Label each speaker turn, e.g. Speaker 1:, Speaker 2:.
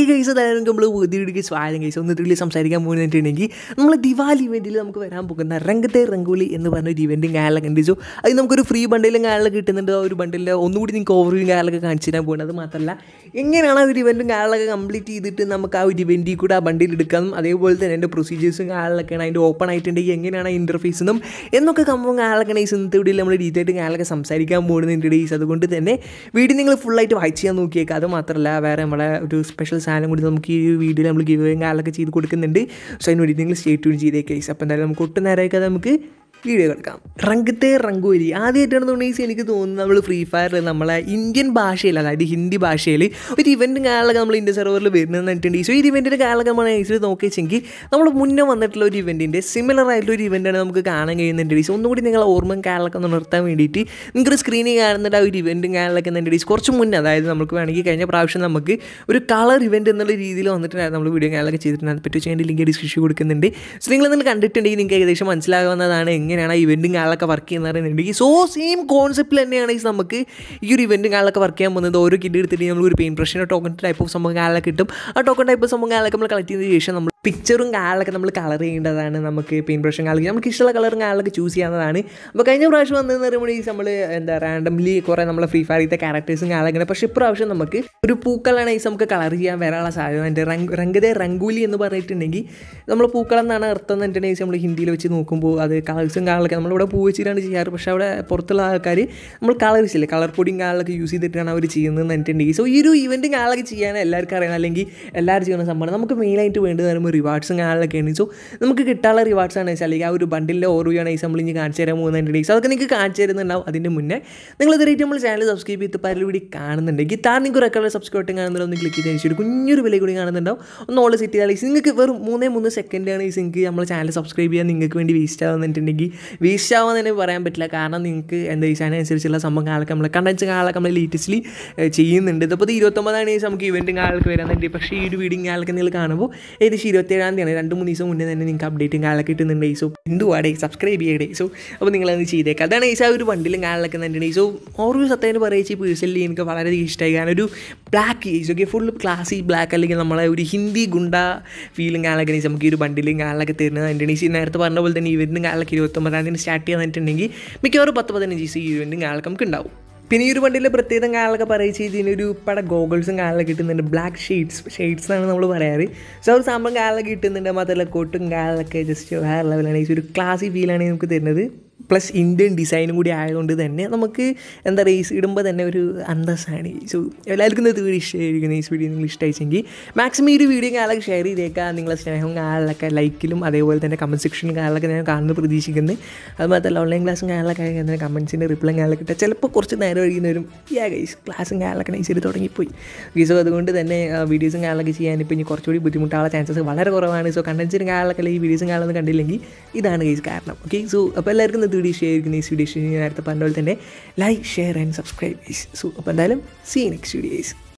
Speaker 1: case അതായത് നമ്മൾ പുതിയ സ്വാഗതം കേസ് ഒന്ന് ഇതിൽ സംസാരിക്കാൻ പോകുന്നിട്ടുണ്ടെങ്കിൽ നമ്മൾ ദിവാലി ഇവൻറ്റിൽ നമുക്ക് വരാൻ പോകുന്ന രംഗത്തെ റംഗോലി എന്ന് പറഞ്ഞ ഒരു ഇവൻറ്റും കാര്യങ്ങളൊക്കെ ഉണ്ട് സോ അത് നമുക്കൊരു ഫ്രീ ബണ്ടിലും കാര്യങ്ങളൊക്കെ കിട്ടുന്നുണ്ട് ആ ഒരു ബണ്ടിൽ ഒന്നുകൂടി നിങ്ങൾക്ക് ഓവർവ്യൂ കാര്യങ്ങളൊക്കെ കാണിച്ചു തരാൻ പോകുന്നത് അത് മാത്രമല്ല എങ്ങനെയാണ് ആ ഒരു ഇവൻറ്റും കാര്യങ്ങളൊക്കെ കംപ്ലീറ്റ് ചെയ്തിട്ട് നമുക്ക് ആ ഒരു ഇവൻറ്റിൽ കൂടെ ആ ബണ്ടിൽ എടുക്കാനും അതേപോലെ തന്നെ എൻ്റെ പ്രൊസീജിയേഴ്സും കാര്യങ്ങളൊക്കെയാണ് അതിൻ്റെ ഓപ്പൺ ആയിട്ടുണ്ടെങ്കിൽ എങ്ങനെയാണ് ആ ഇൻ്റർഫേസ് എന്നും എന്നൊക്കെ കമ്പം കാര്യങ്ങളൊക്കെ ഈ ഇന്നത്തെ വീഡിയോയിൽ നമ്മൾ ഡീറ്റെയിൽ ആയിട്ട് കാര്യങ്ങളൊക്കെ സംസാരിക്കാൻ പോകുന്നുണ്ട് ഡേയ്സ് അതുകൊണ്ട് തന്നെ വീഡിയോ നിങ്ങൾ ഫുള്ളായിട്ട് വായിച്ച് ചെയ്യാൻ നോക്കിയേക്കാം അത് മാത്രമല്ല വേറെ നമ്മളെ ഒരു സ്പെഷ്യൽ സാധനം കൂടി നമുക്ക് ഈ ഒരു വീഡിയോയിൽ നമ്മൾ ഗിവ് കാര്യങ്ങളൊക്കെ ചെയ്ത് കൊടുക്കുന്നുണ്ട് സോ അതിന് വേണ്ടി നിങ്ങൾ സ്റ്റേ ട്യൂൺ ചെയ്തേ കേസ് അപ്പോൾ എന്തായാലും നമുക്ക് ഒട്ടും നേരമൊക്കെ നമുക്ക് വീഡിയോ കിടക്കാം റംഗത്തെ റംഗോലി ആദ്യമായിട്ടാണ് തോന്നിയത് എനിക്ക് തോന്നുന്നു നമ്മൾ ഫ്രീ ഫയറിൽ നമ്മളെ ഇന്ത്യൻ ഭാഷയിൽ അതായത് ഹിന്ദി ഭാഷയിൽ ഒരു ഇവൻറ്റും കാലൊക്കെ നമ്മൾ ഇന്ത്യ സെർവറിൽ വരുന്നതെന്ന് പറഞ്ഞിട്ടുണ്ട് സോ ഈ ഇവൻറ്റിൻ്റെ കാലൊക്കെ നമ്മൾ നൈസിൽ നോക്കിയെങ്കിൽ നമ്മൾ മുന്നേ വന്നിട്ടുള്ള ഒരു ഇവൻറ്റിൻ്റെ സിമിലർ ആയിട്ടുള്ള ഒരു ഇവൻറ്റാണ് നമുക്ക് കാണാൻ കഴിയുന്നുണ്ട് സോ ഒന്നുകൂടി നിങ്ങൾ ഓർമ്മ കാലൊക്കെ ഒന്ന് നിർത്താൻ വേണ്ടിയിട്ട് നിങ്ങൾക്കൊരു സ്ക്രീനിൽ കാണുന്നുണ്ട് ആ ഒരു ഇവൻറ്റും കാലൊക്കെ എന്നുണ്ടെങ്കിൽ കുറച്ച് മുന്നേ അതായത് നമുക്ക് വേണമെങ്കിൽ കഴിഞ്ഞ പ്രാവശ്യം നമുക്ക് ഒരു കളർ ഇവൻറ്റ് എന്നുള്ള രീതിയിൽ വന്നിട്ടുണ്ടായിരുന്നു നമ്മൾ വീഡിയോ കാലൊക്കെ ചെയ്തിട്ടുണ്ട് അതിനെ പറ്റി ചെയ്യേണ്ട ലിങ്ക് ഡിസ്ക്രിപ്ഷൻ കൊടുക്കുന്നുണ്ട് സോ നിങ്ങൾ നിങ്ങൾ കണ്ടിട്ടുണ്ടെങ്കിൽ നിങ്ങൾക്ക് ഏകദേശം മനസ്സിലാകുന്നതാണ് എങ്ങനെയാണ് ഈ ഇവൻറ്റും കാലൊക്കെ വർക്ക് ചെയ്യുന്നത് പറയുന്നുണ്ടെങ്കിൽ സോ സെയിം കോൺസെപ്റ്റിൽ തന്നെയാണ് ഈ നമുക്ക് ഈ ഒരു ഇവൻറ്റും കാലൊക്കെ വർക്ക് ചെയ്യാൻ പോകുന്നത് ഓരോ കിഡ് എടുത്തിട്ട് നമ്മൾ ഒരു പെയിൻ ബ്രഷിൻ്റെ ടോക്കൺ ടൈപ്പ് ഓഫ് സംഭവം കാലൊക്കെ കിട്ടും ആ ടോക്കൺ ടൈപ്പ് സംഭവം കാലൊക്കെ നമ്മൾ കളക്ട് ചെയ്തതിന് ശേഷം നമ്മൾ പിക്ചറും കാലൊക്കെ നമ്മൾ കളർ ചെയ്യേണ്ടതാണ് നമുക്ക് പെയിൻ ബ്രഷും കാലൊക്കെ നമുക്ക് ഇഷ്ടമുള്ള കളറും കാലൊക്കെ ചൂസ് ചെയ്യാവുന്നതാണ് അപ്പോൾ കഴിഞ്ഞ പ്രാവശ്യം വന്നതെന്ന് പറയുമ്പോൾ ഈ നമ്മൾ എന്താ റാൻഡംലി കുറേ നമ്മളെ ഫ്രീ ഫയറിലത്തെ ക്യാരക്ടേഴ്സും കാലൊക്കെ പക്ഷേ ഇപ്രാവശ്യം നമുക്ക് ഒരു പൂക്കളാണ് ഈ നമുക്ക് കളർ ചെയ്യാൻ വരാനുള്ള സാധ്യത എൻ്റെ റംഗ് റംഗതെ റംഗൂലി എന്ന് പറഞ്ഞിട്ടുണ്ടെങ്കിൽ നമ്മൾ പൂക്കളം എന്നാണ് അർത്ഥം എന്ന് പറഞ്ഞിട്ടുണ്ടെങ്കിൽ നമ്മൾ ഹിന്ദിയിൽ വെച്ച് നോക്കുമ്പോൾ അത് കളേഴ്സും കാലൊക്കെ നമ്മളിവിടെ പൂ വെച്ചിട്ടാണ് ചെയ്യാറ് പക്ഷേ അവിടെ പുറത്തുള്ള ആൾക്കാർ നമ്മൾ കളേഴ്സ് ഇല്ലേ കളർ പൊടിയും കാലൊക്കെ യൂസ് ചെയ്തിട്ടാണ് അവർ ചെയ്യുന്നത് പറഞ്ഞിട്ടുണ്ടെങ്കിൽ സോ ഈ ഒരു ഇവൻറ്റും കാലൊക്കെ ചെയ്യാൻ എല്ലാവർക്കും അറിയാം അല്ലെങ്കിൽ എല്ലാവരും ചെയ്യുന്ന സംഭവം നമുക്ക് മെയിനായിട്ട് വേണ്ടത് പറയുമ്പോൾ റിവാർഡ്സും കാലൊക്കെയാണ് സോ നമുക്ക് കിട്ടാനുള്ള റിവാർഡ്സ് ആണ് വെച്ചാൽ അല്ലെങ്കിൽ ആ ഒരു ബണ്ടിലെ ഓർവയാണ് ഈ നമ്മൾ ഇനി കാണിച്ചു തരാൻ പോകുന്നുണ്ടെങ്കിൽ സോ അതൊക്കെ നിങ്ങൾക്ക് കാണിച്ചു തരുന്നുണ്ടാവും അതിൻ്റെ മുന്നേ നിങ്ങൾ ഇതുവരെയായിട്ട് നമ്മൾ ചാനൽ സബ്സ്ക്രൈബ് ചെയ്ത് പല വീഡിയോ കാണുന്നുണ്ടെങ്കിൽ താൻ നിങ്ങൾക്ക് റെക്കോർഡ് സബ്സ്ക്രൈബ് കാണുന്നുണ്ടോ ഒന്ന് ക്ലിക്ക് ചെയ്തതിന് ശേഷം കുഞ്ഞൊരു വില കൂടി കാണുന്നുണ്ടാവും ഒന്ന് ഓൾ സെറ്റ് ചെയ്താൽ നിങ്ങൾക്ക് വെറും മൂന്നേ മൂന്ന് സെക്കൻഡാണ് ഈ നിങ്ങൾക്ക് നമ്മൾ ചാനൽ സബ്സ്ക്രൈബ് ചെയ്യാൻ നിങ്ങൾക്ക് വേണ്ടി വേസ്റ്റ് ആവുന്നുണ്ടെങ്കിൽ വേസ്റ്റ് ആവാൻ തന്നെ പറയാൻ പറ്റില്ല കാരണം നിങ്ങൾക്ക് എന്താ ഈ ചാനൽ അനുസരിച്ചുള്ള സംഭവം കാലൊക്കെ നമ്മൾ കണ്ടൻസ് കാലൊക്കെ നമ്മൾ ലേറ്റസ്റ്റ്ലി ചെയ്യുന്നുണ്ട് ഇതിപ്പോൾ ഇത് ഇരുപത്തൊമ്പതാണ് ഈ നമുക്ക് ഇവൻറ്റും കാലൊക്കെ വരുന്നുണ്ട് പക്ഷേ ഈ ഒരു വീഡിയോ കാലൊക്കെ നിങ്ങൾ കാണുമ്പോൾ ഏകദേശം ഇരുപത്തേഴാം തീയതിയാണ് രണ്ട് മൂന്ന് ദിവസം മുന്നേ തന്നെ നിങ്ങൾക്ക് അപ്ഡേറ്റും കാലൊക്കെ കിട്ടുന്നുണ്ട് സോ എന്തുവാടേ സബ്സ്ക്രൈബ് ചെയ്യടേ സോ അപ്പോൾ നിങ്ങളത് ചെയ്തേക്കാം അതാണ് ഈ ആ ഒരു വണ്ടിലും കാലൊക്കെ തന്നെ സോ ഓരോ സത്യം പറയുക പേഴ്സണലി എനിക്ക് വളരെയധികം ഇഷ്ടമായി കാരണം ഒരു black edge okay full classy black അല്ലെങ്കിൽ നമ്മളെ ഒരു ഹിന്ദി ഗുണ്ട ഫീലും കാലൊക്കെ നമുക്ക് ഈ ഒരു ബണ്ടിലും കാലൊക്കെ തരുന്നത് എൻ്റെ നേരത്തെ പറഞ്ഞ പോലെ തന്നെ ഇവൻറ്റും കാലൊക്കെ ഇരുപത്തൊമ്പതാം തീയതി സ്റ്റാർട്ട് ചെയ്യാന്നിട്ടുണ്ടെങ്കിൽ മിക്കവാറും പത്ത് പതിനഞ്ച് ദിവസം ഈ ഇവൻറ്റും കാലൊക്കെ നമുക്ക് ഉണ്ടാവും പിന്നെ ഈ ഒരു വണ്ടിയിലെ പ്രത്യേകം കാലൊക്കെ പറയുക ഇതിനൊരു പട ഗോഗിൾസും കാലൊക്കെ കിട്ടുന്നുണ്ട് ബ്ലാക്ക് ഷെയ്ഡ്സ് ഷെയ്ഡ്സ് എന്നാണ് നമ്മൾ പറയാറ് സോ ഒരു സംഭവം കാലൊക്കെ കിട്ടുന്നുണ്ട് മാത്രമല്ല കോട്ടും കാലൊക്കെ ജസ്റ്റ് വേറെ ലെവലാണ് ഈ ഒരു ക്ലാസി ഫീലാണ് നമുക്ക് തരുന്നത് പ്ലസ് ഇന്ത്യൻ ഡിസൈനും കൂടി ആയതുകൊണ്ട് തന്നെ നമുക്ക് എന്താ പറയുക ഇടുമ്പോൾ തന്നെ ഒരു അന്തസ്സാണ് സോ എല്ലാവർക്കും ഇത് വീഡിയോ ഇഷ്ടമായിരിക്കും ഈ വീഡിയോ നിങ്ങൾ ഇഷ്ടമായിച്ചെങ്കിൽ മാക്സിമം ഈ ഒരു വീഡിയോ കാലൊക്കെ ഷെയർ ചെയ്തേക്കാം നിങ്ങളെ സ്നേഹവും കാലൊക്കെ ലൈക്കിലും അതേപോലെ തന്നെ കമൻറ്റ് സെക്ഷനും കാലൊക്കെ ഞാൻ കാണുന്നത് പ്രതീക്ഷിക്കുന്നത് അത് മാത്രമല്ല ഓൺലൈൻ ക്ലാസ്സും കാലൊക്കെ തന്നെ കമൻസിൻ്റെ റിപ്ലൈ കാലൊക്കെ കിട്ടുക ചിലപ്പോൾ കുറച്ച് നേരം ഒഴുകുന്ന വരും യാ ഗൈസ് ക്ലാസ്സും കാലൊക്കെ നൈസായിട്ട് തുടങ്ങിപ്പോയി ഓക്കെ സോ അതുകൊണ്ട് തന്നെ വീഡിയോസും കാലൊക്കെ ചെയ്യാൻ ഇപ്പോൾ ഇനി കുറച്ചുകൂടി ബുദ്ധിമുട്ടാനുള്ള ചാൻസസ് വളരെ കുറവാണ് സോ കണ്ടൻസിനും കാലൊക്കെ ഈ വീഡിയോസും കാലൊന്നും കണ്ടില്ലെങ്കിൽ ഇതാണ് ഗൈസ് കാരണം ഓക്കെ സോ അപ്പോൾ എല്ലാവർക്കും ഇന്നത്തെ വീഡിയോ ഷെയർ ചെയ്യുന്ന ഈ വീഡിയോ നേരത്തെ പറഞ്ഞ പോലെ തന്നെ like share and subscribe so അപ്പോൾ എന്തായാലും സീ നെക്സ്റ്റ് വീഡിയോസ്